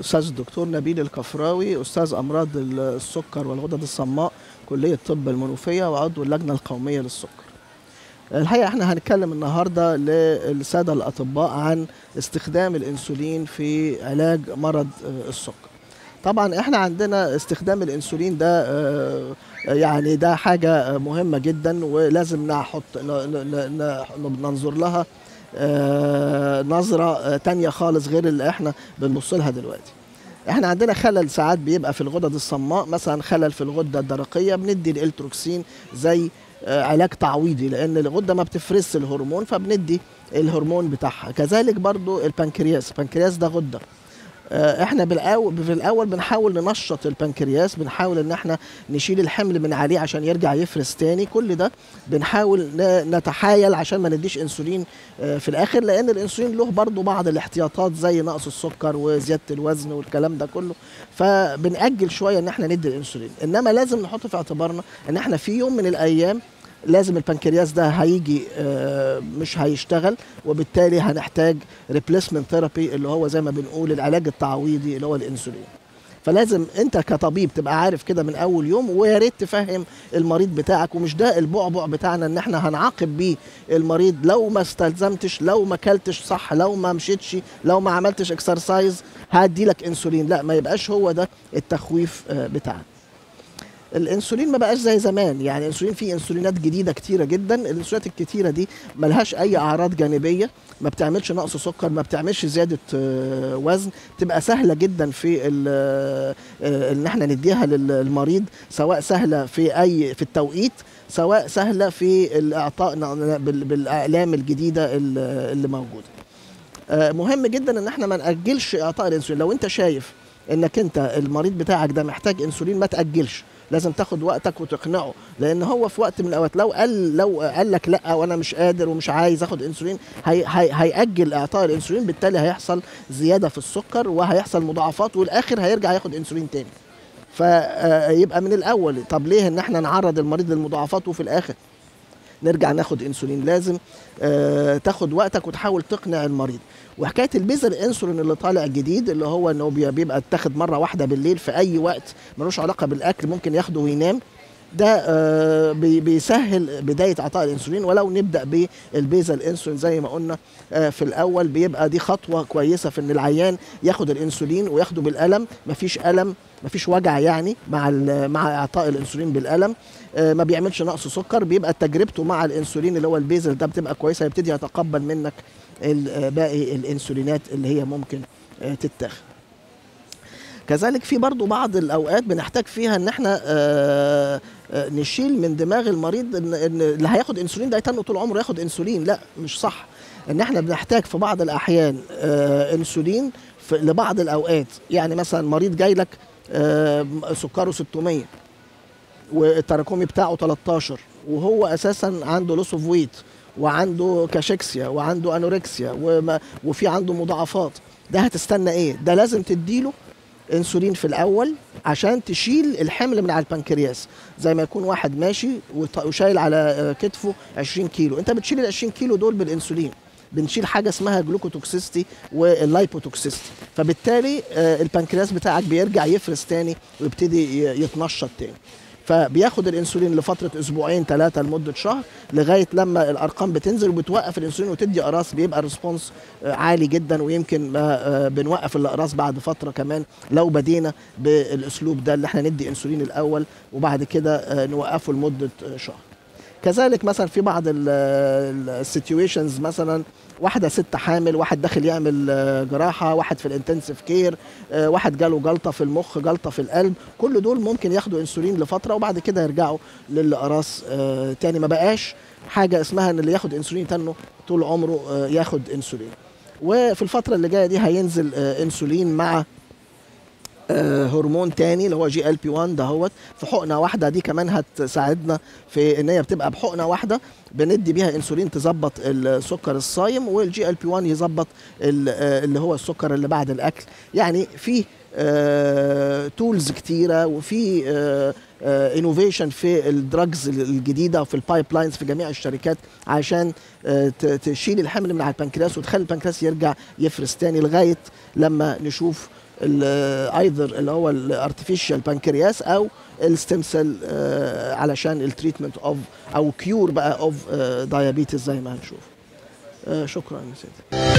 الاستاذ الدكتور نبيل الكفراوي استاذ امراض السكر والغدد الصماء كليه طب المنوفيه وعضو اللجنه القوميه للسكر. الحقيقه احنا هنتكلم النهارده للساده الاطباء عن استخدام الانسولين في علاج مرض السكر. طبعا احنا عندنا استخدام الانسولين ده يعني ده حاجه مهمه جدا ولازم نحط ننظر لها نظره تانية خالص غير اللي احنا بنبص لها دلوقتي. احنا عندنا خلل ساعات بيبقى في الغدد الصماء مثلا خلل في الغده الدرقيه بندي الالتروكسين زي علاج تعويضي لان الغده ما بتفرزش الهرمون فبندي الهرمون بتاعها كذلك برضو البنكرياس البنكرياس ده غده احنا بالاول في الاول بنحاول ننشط البنكرياس بنحاول ان احنا نشيل الحمل من عليه عشان يرجع يفرز تاني كل ده بنحاول نتحايل عشان ما نديش انسولين في الاخر لان الانسولين له برضو بعض الاحتياطات زي نقص السكر وزياده الوزن والكلام ده كله فبنأجل شويه ان احنا ندي الانسولين انما لازم نحط في اعتبارنا ان احنا في يوم من الايام لازم البنكرياس ده هيجي مش هيشتغل وبالتالي هنحتاج ريبليسمنت ثيرابي اللي هو زي ما بنقول العلاج التعويضي اللي هو الانسولين فلازم انت كطبيب تبقى عارف كده من اول يوم ويا ريت تفهم المريض بتاعك ومش ده البعبع بتاعنا ان احنا هنعاقب بيه المريض لو ما استلزمتش لو ما اكلتش صح لو ما مشيتش لو ما عملتش اكسرسايز هدي لك انسولين لا ما يبقاش هو ده التخويف بتاعنا الانسولين ما بقاش زي زمان يعني الانسولين فيه انسولينات جديده كتيره جدا الانسولينات الكتيره دي ملهاش اي اعراض جانبيه ما بتعملش نقص سكر ما بتعملش زياده وزن تبقى سهله جدا في ان احنا نديها للمريض سواء سهله في اي في التوقيت سواء سهله في الاعطاء بالاعلام الجديده اللي موجوده مهم جدا ان احنا ما ناجلش اعطاء الانسولين لو انت شايف انك انت المريض بتاعك ده محتاج انسولين ما تاجلش لازم تاخد وقتك وتقنعه لان هو في وقت من الاوقات لو قال لو قال لك لا وانا مش قادر ومش عايز اخد انسولين هي هي هياجل اعطاء الانسولين بالتالي هيحصل زياده في السكر وهيحصل مضاعفات والاخر هيرجع ياخد انسولين تاني فيبقى من الاول طب ليه ان احنا نعرض المريض للمضاعفات وفي الاخر نرجع ناخد انسولين لازم آه تاخد وقتك وتحاول تقنع المريض وحكايه البيزل انسولين اللي طالع جديد اللي هو انه بيبقى اتاخد مره واحده بالليل في اي وقت ملوش علاقه بالاكل ممكن ياخده وينام ده آه بيسهل بدايه اعطاء الانسولين ولو نبدا بالبيزل انسولين زي ما قلنا آه في الاول بيبقى دي خطوه كويسه في ان العيان ياخد الانسولين وياخده بالالم مفيش الم مفيش وجع يعني مع مع اعطاء الانسولين بالالم آه ما بيعملش نقص سكر بيبقى تجربته مع الانسولين اللي هو البيزل ده بتبقى كويسه يبتدي يتقبل منك باقي الانسولينات اللي هي ممكن تتاخد كذلك في برضو بعض الاوقات بنحتاج فيها ان احنا آآ آآ نشيل من دماغ المريض ان, إن اللي هياخد انسولين ده يتنه طول عمره ياخد انسولين لا مش صح ان احنا بنحتاج في بعض الاحيان انسولين لبعض الاوقات يعني مثلا مريض جاي لك سكره 600 والتراكمي بتاعه 13 وهو اساسا عنده لوس اوف ويت وعنده كاشكسيا وعنده انوركسيا وما وفي عنده مضاعفات ده هتستنى ايه ده لازم تديله انسولين في الاول عشان تشيل الحمل من على البنكرياس زي ما يكون واحد ماشي وشايل على كتفه 20 كيلو انت بتشيل ال 20 كيلو دول بالانسولين بنشيل حاجه اسمها جلوكوتوكسيستي واللايبوتوكسيستي فبالتالي البنكرياس بتاعك بيرجع يفرز تاني ويبتدي يتنشط تاني فبياخد الانسولين لفتره اسبوعين ثلاثه لمده شهر لغايه لما الارقام بتنزل وبتوقف الانسولين وتدي اقراص بيبقى الريسبونس عالي جدا ويمكن بنوقف الاقراص بعد فتره كمان لو بدينا بالاسلوب ده اللي احنا ندي انسولين الاول وبعد كده نوقفه لمده شهر كذلك مثلا في بعض السيتويشنز مثلا واحده ست حامل واحد داخل يعمل جراحه واحد في الانتنسيف كير واحد جاله جلطه في المخ جلطه في القلب كل دول ممكن ياخدوا انسولين لفتره وبعد كده يرجعوا للاقراص تاني ما بقاش حاجه اسمها ان اللي ياخد انسولين تنه طول عمره ياخد انسولين وفي الفتره اللي جايه دي هينزل انسولين مع هرمون تاني اللي هو جي ال بي 1 دهوت في حقنه واحده دي كمان هتساعدنا في ان هي بتبقى بحقنه واحده بندي بيها انسولين تظبط السكر الصايم والجي ال بي 1 يظبط اللي هو السكر اللي بعد الاكل يعني في تولز كتيره وفي انوفيشن في الدراجز الجديده وفي البايب لاينز في جميع الشركات عشان تشيل الحمل من على البنكرياس وتخلي البنكرياس يرجع يفرز تاني لغايه لما نشوف ايذر اللي هو الارتفيشال بانكرياس او الستيم سيل علشان التريتمنت اوف او كيور بقى اوف دايابيتس زي ما هنشوف آه، شكرا يا سيدي